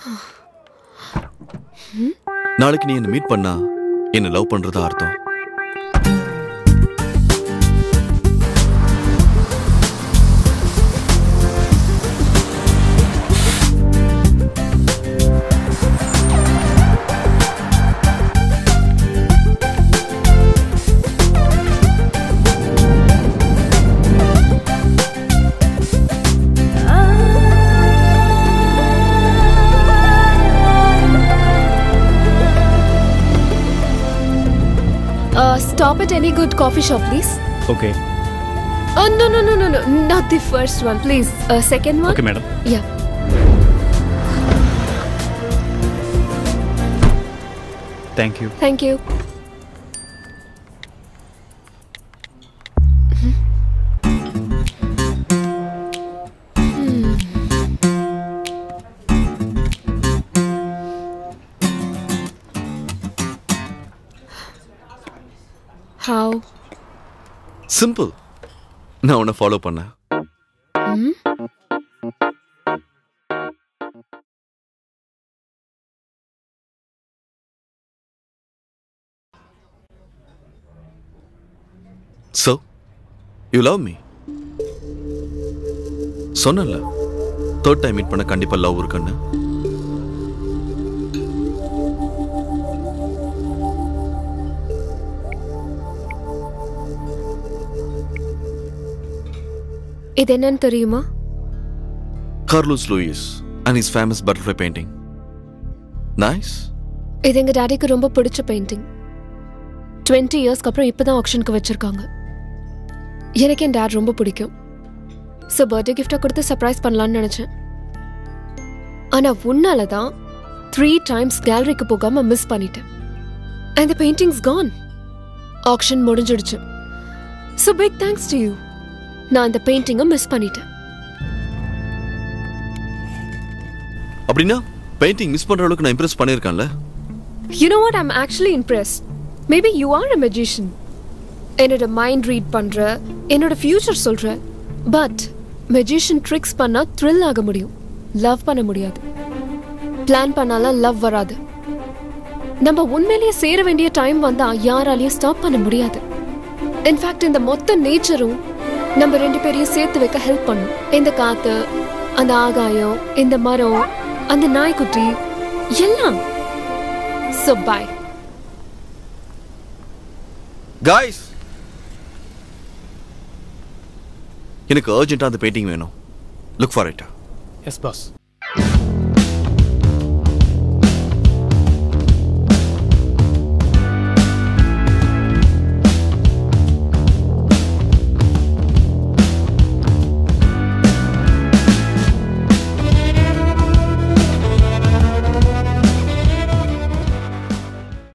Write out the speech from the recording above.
நாளைக்கு நீ என்ன மீட் பண்ணா என்ன லவ் பண்றதா அர்த்தம் Uh, stop at any good coffee shop, please. Okay Oh, no, no, no, no, no. Not the first one, please. Uh, second one? Okay madam Yeah. Thank you Thank you. Hmm. How? Simple நான் உன்னை follow பண்ணேன் Hmm? So you love me சொன்னல third time meet பண்ண கண்டிப்பா love இருக்குன்னு இது என்னன்னு தெரியுமா Carlos Luis and is famous butterfly painting nice இது எங்க டாடிக்கு ரொம்ப பிடிச்ச பெயிண்டிங் டுவெண்ட்டி இயர்ஸ்க்கு அப்புறம் இப்பதான் ஆக்ஷனுக்கு வச்சிருக்காங்க எனக்கு என் டேட் ரொம்ப பிடிக்கும் ஸோ பர்த்டே கிஃப்டாக கொடுத்து சர்ப்ரைஸ் பண்ணலாம்னு நினச்சேன் ஆனால் உன்னால தான் த்ரீ டைம்ஸ் கேலரிக்கு போகாம மிஸ் பண்ணிட்டேன் அந்த பெயிண்டிங்ஸ் கான் ஆக்ஷன் முடிஞ்சிடுச்சு so big thanks to you நான் அந்த பெயிண்டிங்கை மிஸ் பண்ணிட்டேன் அப்படின்னா பெயிண்டிங் மிஸ் பண்ற அளவுக்கு நான் இம்ப்ரெஸ் பண்ணியிருக்கேன்ல You know what? I'm actually impressed. Maybe you are a magician. என்னோட மைண்ட் ரீட் பண்ற என்னோட ஃபியூச்சர் சொல்ற பட் மெஜிஷியன் ட்ரிக்ஸ் பண்ணா த்ரில் ஆக முடியும் லவ் பண்ண முடியாது பிளான் பண்ணாலாம் லவ் வராது நம்ம உண்மையிலேயே சேர வேண்டிய டைம் வந்தா யாராலையும் ஸ்டாப் பண்ண முடியாது இன்ஃபேக்ட் இந்த மொத்த நேச்சரும் நம்ம ரெண்டு பேரையும் சேர்த்து வைக்க ஹெல்ப் பண்ணும் இந்த காத்து அந்த ஆகாயம் இந்த மரம் அந்த நாய்க்குட்டி எல்லாம் So bye. காய்ஸ் எனக்கு அர்ஜென்ட்டாக அந்த பெயிண்டிங் வேணும் look for it yes pass